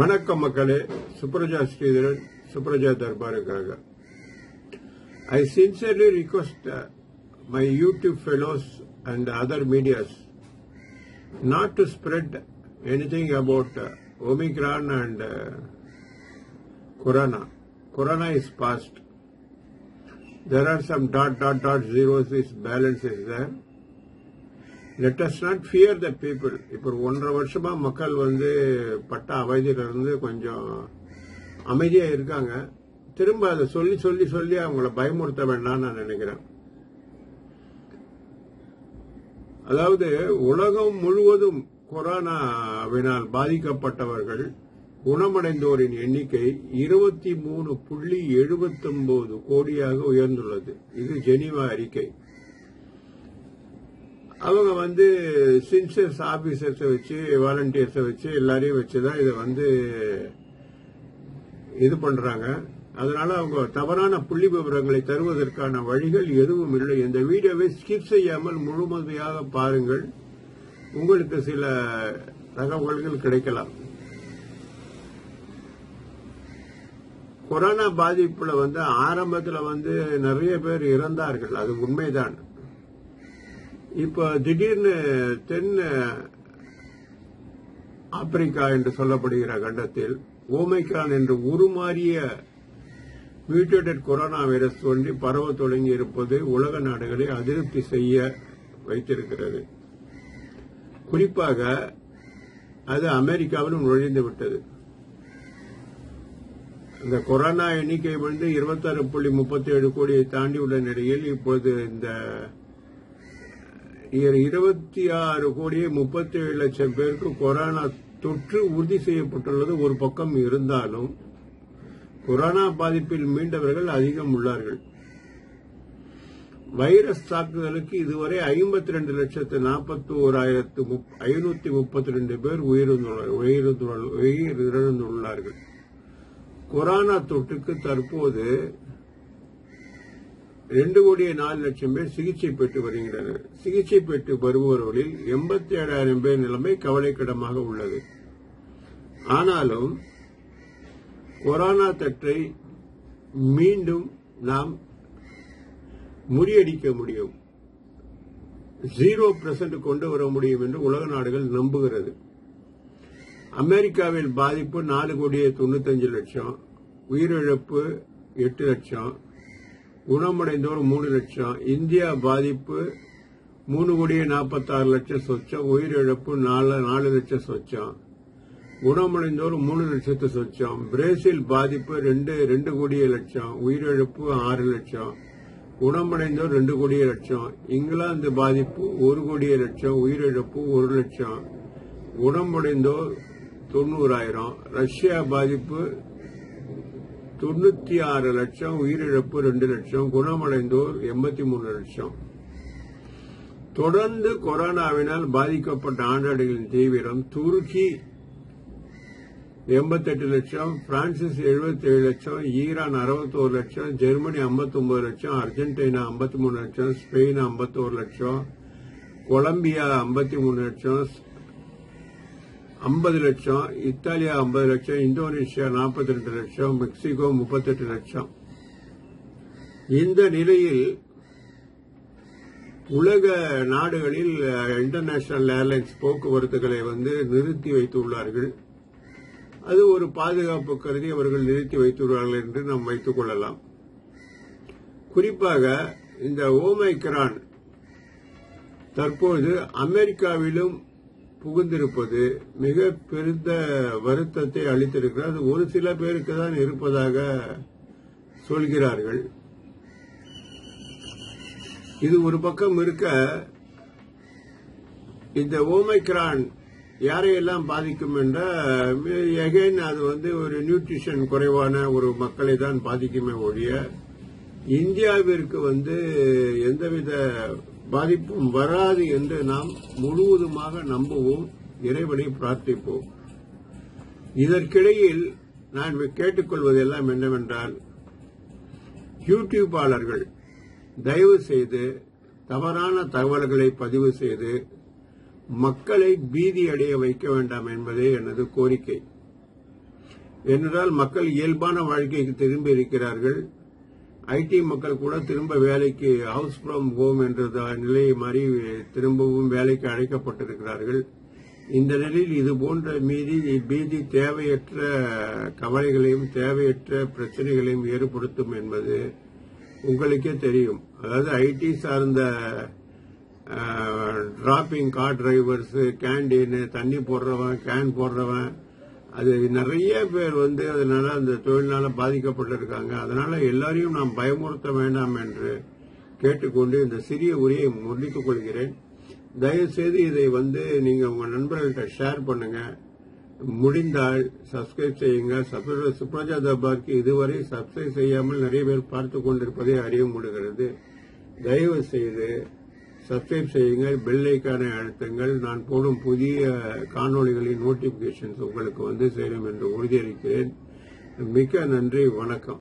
வணக்கம் மக்களே சுப்ரஜா ஸ்ரீதரன் சுப்ரஜா தர்பாருக்காக I sincerely request my YouTube fellows and other medias not to spread anything about uh, Omicron and uh, Corona. Corona is past. There are some dot dot dot zeros, this balance is there. Let us not fear the people. இப்போ ஒன்றரை வருஷமா மக்கள் வந்து பட்ட அவதியில இருந்து கொஞ்சம் அமைதியா இருக்காங்க திரும்ப அதை சொல்லி சொல்லி சொல்லி அவங்கள பயமுறுத்த வேண்டாம்னு நான் நினைக்கிறேன் அதாவது உலகம் முழுவதும் கொரோனாவினால் பாதிக்கப்பட்டவர்கள் குணமடைந்தோரின் எண்ணிக்கை இருபத்தி மூணு புள்ளி எழுபத்தொன்பது கோடியாக உயர்ந்துள்ளது இது ஜெனீவா அறிக்கை அவங்க வந்து சின்சஸ் ஆபீசர்ஸை வச்சு வாலண்டியர்ஸை வச்சு எல்லாரையும் வச்சுதான் இதை வந்து இது பண்றாங்க அதனால அவங்க தவறான புள்ளி விவரங்களை தருவதற்கான வழிகள் எதுவும் இல்லை இந்த வீடியோவை ஸ்கிப் செய்யாமல் முழுமையாக பாருங்கள் உங்களுக்கு சில தகவல்கள் கிடைக்கலாம் கொரோனா பாதிப்புல வந்து ஆரம்பத்துல வந்து நிறைய பேர் இறந்தார்கள் அது உண்மைதான் இப்ப திடீர்னு தென் ஆப்பிரிக்கா என்று சொல்லப்படுகிற கண்டத்தில் ஓமைக்கான் என்று உருமாறிய மியூட்டேட்டட் கொரோனா வைரஸ் தோன்றி பரவ தொடங்கி இருப்பது உலக நாடுகளை அதிருப்தி செய்ய வைத்திருக்கிறது குறிப்பாக அது அமெரிக்காவிலும் நுழைந்து விட்டது இந்த கொரோனா எண்ணிக்கை வந்து இருபத்தாறு புள்ளி முப்பத்தி ஏழு கோடியை தாண்டியுள்ள நிலையில் இப்போது இந்த இருபத்தி ஆறு கோடியே முப்பத்தி ஏழு லட்சம் பேருக்கு கொரோனா தொற்று உறுதி செய்யப்பட்டுள்ளது ஒரு பக்கம் இருந்தாலும் கொரோனா பாதிப்பில் மீண்டவர்கள் அதிகம் உள்ளார்கள் வைரஸ் தாக்குதலுக்கு இதுவரை ஐம்பத்தி ரெண்டு லட்சத்து நாற்பத்தி ஓராயிரத்து ஐநூத்தி முப்பத்தி ரெண்டு பேர் உயிரிழந்துள்ளார்கள் கொரோனா தொற்றுக்கு தற்போது ரெண்டு கோடியே நாலு லட்சம் பேர் சிகிச்சை பெற்று வருகின்றனர் சிகிச்சை பெற்று வருபவர்களில் எண்பத்தி ஏழாயிரம் பேர் நிலைமை கவலைக்கிடமாக உள்ளது ஆனாலும் கொரோனா தொற்றை மீண்டும் நாம் முறியடிக்க முடியும் ஜீரோ பெர்சன்ட் கொண்டு வர முடியும் என்று உலக நாடுகள் நம்புகிறது அமெரிக்காவில் பாதிப்பு நாலு கோடியே தொண்ணூத்தஞ்சு லட்சம் உயிரிழப்பு எட்டு லட்சம் குணமடைந்தோர் மூணு லட்சம் இந்தியா பாதிப்பு மூணு கோடியே நாற்பத்தாறு லட்சம் சொச்சம் உயிரிழப்பு நாலு நாலு லட்சம் சொச்சம் குணமடைந்தோர் மூணு லட்சத்து சொச்சம் பிரேசில் பாதிப்பு ரெண்டு ரெண்டு கோடியே லட்சம் உயிரிழப்பு ஆறு லட்சம் குணமடைந்தோர் ரெண்டு கோடியே லட்சம் இங்கிலாந்து பாதிப்பு ஒரு கோடியே லட்சம் உயிரிழப்பு ஒரு லட்சம் குணமடைந்தோர் தொண்ணூறாயிரம் ரஷ்யா பாதிப்பு தொண்ணூத்தி ஆறு லட்சம் உயிரிழப்பு ரெண்டு லட்சம் குணமடைந்தோர் எண்பத்தி மூணு லட்சம் தொடர்ந்து கொரோனாவினால் பாதிக்கப்பட்ட ஆண்டாடுகளின் தீவிரம் துருக்கி எண்பத்தெட்டு லட்சம் பிரான்சிஸ் எழுபத்தி ஏழு லட்சம் ஈரான் அறுபத்தோரு லட்சம் ஜெர்மனி ஐம்பத்தொன்பது லட்சம் அர்ஜென்டினா ஐம்பத்தி மூணு லட்சம் ஸ்பெயின் ஐம்பத்தோரு லட்சம் கொலம்பியா ஐம்பத்தி மூணு லட்சம் ஐம்பது லட்சம் இத்தாலியா ஐம்பது லட்சம் இந்தோனேஷியா நாற்பத்தி ரெண்டு லட்சம் மெக்சிகோ முப்பத்தெட்டு லட்சம் இந்த நிலையில் உலக நாடுகளில் இன்டர்நேஷனல் ஏர்லைன்ஸ் போக்குவரத்துகளை வந்து நிறுத்தி வைத்துள்ளார்கள் அது ஒரு பாதுகாப்பு கருதி அவர்கள் நிறுத்தி வைத்துள்ளார்கள் என்று நாம் வைத்துக் கொள்ளலாம் குறிப்பாக இந்த ஓமைக்ரான் தற்போது அமெரிக்காவிலும் புகுந்திருப்பது மிக பெருந்த வருத்தத்தை அளித்திருக்கிறது ஒரு சில பேருக்கு தான் இருப்பதாக சொல்கிறார்கள் இது ஒரு பக்கம் இருக்க இந்த ஓமைக்ரான் யாரையெல்லாம் பாதிக்கும் என்றால் எகைன் அது வந்து ஒரு நியூட்ரிஷன் குறைவான ஒரு மக்களை தான் பாதிக்குமே ஒழிய இந்தியாவிற்கு வந்து எந்தவித பாதிப்பும் வராது என்று நாம் முழுவதுமாக நம்புவோம் இறைவனை பிரார்த்திப்போம் இதற்கிடையில் நான் கேட்டுக்கொள்வதெல்லாம் என்னவென்றால் யூடியூபாளர்கள் தயவு செய்து தவறான தகவல்களை பதிவு செய்து மக்களை பீதி அடைய வைக்க வேண்டாம் என்பதே எனது கோரிக்கை ஏனென்றால் மக்கள் இயல்பான வாழ்க்கைக்கு திரும்பி இருக்கிறார்கள் ஐடி மக்கள் கூட திரும்ப வேலைக்கு ஹவுஸ் ஃப்ரம் ஹோம் என்ற நிலையை மாறி திரும்பவும் வேலைக்கு அழைக்கப்பட்டிருக்கிறார்கள் இந்த நிலையில் இது போன்ற மீதி பீதி தேவையற்ற கவலைகளையும் தேவையற்ற பிரச்சனைகளையும் ஏற்படுத்தும் என்பது உங்களுக்கே தெரியும் அதாவது ஐடி சார்ந்த டிராப்பிங் கார் டிரைவர்ஸ் கேண்டீன் தண்ணி போடுறவன் கேன் போடுறவன் அது நிறைய பேர் வந்து அதனால அந்த தொழிலினால பாதிக்கப்பட்டிருக்காங்க அதனால எல்லாரையும் நாம் பயமுறுத்த வேண்டாம் என்று கேட்டுக்கொண்டு இந்த சிறிய உரையை முடித்துக் கொள்கிறேன் தயவுசெய்து இதை வந்து நீங்க உங்க நண்பர்கள்ட்ட ஷேர் பண்ணுங்க முடிந்தால் சப்ஸ்கிரைப் செய்யுங்க சுப்ரஜா தர்பாருக்கு இதுவரை சப்ஸ்கிரைப் செய்யாமல் நிறைய பேர் பார்த்து கொண்டிருப்பதை அறிய முடிகிறது தயவு செய்து சப்ஸ்கிரைப் செய்யுங்கள் பெல் ஐக்கானை அழுத்துங்கள் நான் போடும் புதிய காணொளிகளின் நோட்டிபிகேஷன்ஸ் உங்களுக்கு வந்து சேரும் என்று உறுதியளிக்கிறேன் மிக்க நன்றி வணக்கம்